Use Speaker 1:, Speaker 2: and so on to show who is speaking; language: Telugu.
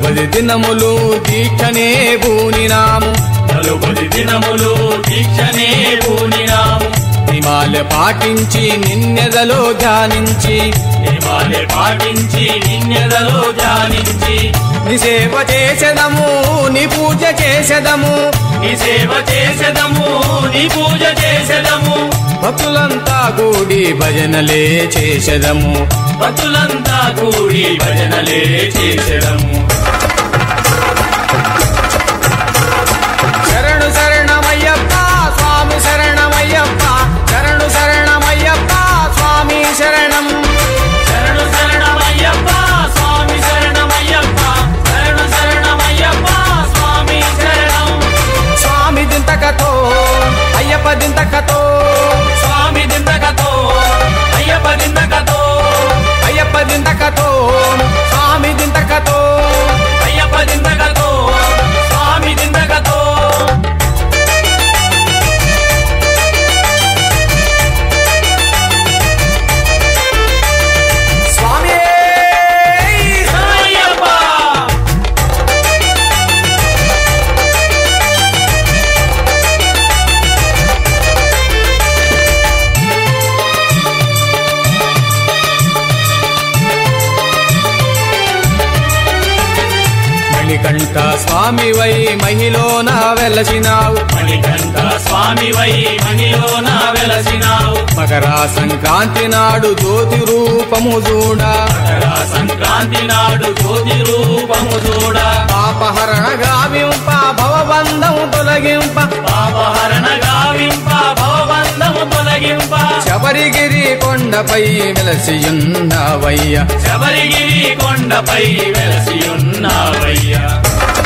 Speaker 1: నలుబది దినములు దీక్షనే పూనినాము
Speaker 2: నలుబది దినములు దీక్షనే పూనినాము
Speaker 1: నిమాలె పాటించి నిన్నెదలో ధ్యానించి
Speaker 2: నియమాలే పాటించి నిన్నెదలో ధ్యానించి
Speaker 1: నీ సేవ చేసెదము నీ పూజ చేసెదము
Speaker 2: నీ సేవ చేసెదము నీ పూజ చేసెదము
Speaker 1: భక్తులంతా కూడి భజనలే చేసెదము
Speaker 2: భక్తులంతా కూడి భజనలే చేసెదము
Speaker 1: శరణు శరణమయ్యప్ప స్వామి శరణమయ్యప్ప శరణు శరణమయ్యప్ప స్వామి శరణం
Speaker 2: శరణు శరణమయ్యప్ప స్వామి శరణమయ్యప్ప శరణు శరణమయ్యప్ప స్వామి శరణం
Speaker 1: స్వామి దింతకతో అయ్యప్ప దింతకతో
Speaker 2: స్వామి దిందకతో అయ్యప్ప దిందకతో
Speaker 1: అయ్యప్ప దింతకతో స్వామి దింతకతో
Speaker 2: అయ్యప్ప దిందకతో స్వామి దిందకతో
Speaker 1: స్వామి
Speaker 2: శరణయ్యప్ప
Speaker 1: మణికంఠ స్వామి వై మహిలోన వెలసినావు
Speaker 2: మణికంఠ స్వామి వై మణిలోన వెలసినావు
Speaker 1: మకర సంక్రాంతి నాడు జ్యోతి రూపము చూడ
Speaker 2: మకర సంక్రాంతి నాడు జ్యోతి రూపము చూడ
Speaker 1: పాపహరణ గావింప భవబంధము తొలగింప
Speaker 2: పాపహరణ గావింప భవబంధము తొలగింప
Speaker 1: శబరిగిరి కొండపై వెలసియున్నవయ్య
Speaker 2: శబరిగిరి కొండపై వెలసి ఉన్నావయ్యా